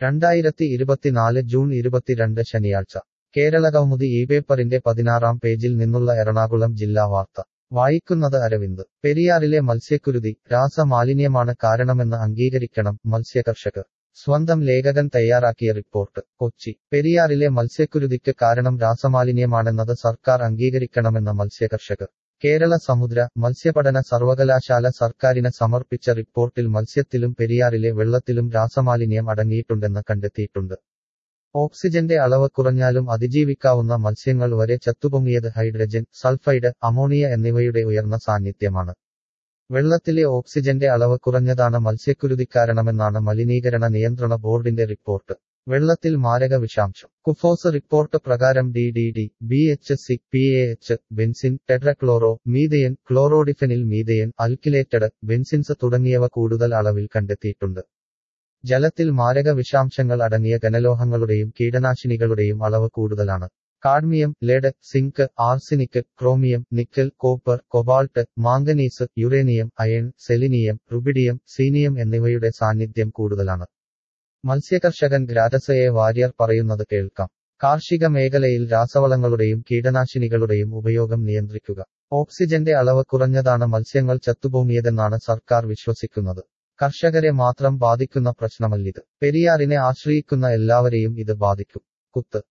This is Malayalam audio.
രണ്ടായിരത്തി ഇരുപത്തിനാല് ജൂൺ ഇരുപത്തിരണ്ട് ശനിയാഴ്ച കേരള കൗമുദി ഈ പേപ്പറിന്റെ പതിനാറാം പേജിൽ നിന്നുള്ള എറണാകുളം ജില്ലാ വാർത്ത വായിക്കുന്നത് അരവിന്ദ് പെരിയാറിലെ മത്സ്യക്കുരുതി രാസമാലിന്യമാണ് കാരണമെന്ന് അംഗീകരിക്കണം മത്സ്യകർഷകർ സ്വന്തം ലേഖകൻ തയ്യാറാക്കിയ റിപ്പോർട്ട് കൊച്ചി പെരിയാറിലെ മത്സ്യക്കുരുതിക്ക് കാരണം രാസമാലിന്യമാണെന്നത് സർക്കാർ അംഗീകരിക്കണമെന്ന് മത്സ്യകർഷകർ കേരള സമുദ്ര മത്സ്യപഠന സർവകലാശാല സർക്കാരിന് സമർപ്പിച്ച റിപ്പോർട്ടിൽ മത്സ്യത്തിലും പെരിയാറിലെ വെള്ളത്തിലും രാസമാലിന്യം അടങ്ങിയിട്ടുണ്ടെന്ന് കണ്ടെത്തിയിട്ടുണ്ട് ഓക്സിജന്റെ അളവ് കുറഞ്ഞാലും അതിജീവിക്കാവുന്ന മത്സ്യങ്ങൾ വരെ ചത്തുപൊങ്ങിയത് ഹൈഡ്രജൻ സൾഫൈഡ് അമോണിയ എന്നിവയുടെ ഉയർന്ന സാന്നിധ്യമാണ് വെള്ളത്തിലെ ഓക്സിജന്റെ അളവ് കുറഞ്ഞതാണ് മത്സ്യക്കുരുതിക്കാരണമെന്നാണ് മലിനീകരണ നിയന്ത്രണ ബോർഡിന്റെ റിപ്പോർട്ട് വെള്ളത്തിൽ മാരക വിഷാംശം കുഫോസ് റിപ്പോർട്ട് പ്രകാരം D D D B H C P A H benzene tetrachloro methane chlorodiphenyl methane alkylated benzenes തുടങ്ങിയവ കൂടുതൽ അളവിൽ കണ്ടെത്തിയിട്ടുണ്ട് ജലത്തിൽ മാരക വിഷാംശങ്ങൾ അടങ്ങിയ ഘനലോഹങ്ങളുടെയും കീടനാശിനികളുടെയും അളവ് കൂടുതലാണ് cadmium lead zinc arsenic chromium nickel copper cobalt manganese uranium iron selenium rubidium സീനിയം എന്നിവയുടെ സാന്നിധ്യം കൂടുതലാണ് മത്സ്യകർഷകൻ ഗ്രാറ്റസയെ വാര്യർ പറയുന്നത് കേൾക്കാം കാർഷിക മേഖലയിൽ രാസവളങ്ങളുടെയും കീടനാശിനികളുടെയും ഉപയോഗം നിയന്ത്രിക്കുക ഓക്സിജന്റെ അളവ് കുറഞ്ഞതാണ് മത്സ്യങ്ങൾ ചത്തുപൊങ്ങിയതെന്നാണ് സർക്കാർ വിശ്വസിക്കുന്നത് കർഷകരെ മാത്രം ബാധിക്കുന്ന പ്രശ്നമല്ലിത് പെരിയാറിനെ ആശ്രയിക്കുന്ന എല്ലാവരെയും ഇത് ബാധിക്കും കുത്ത്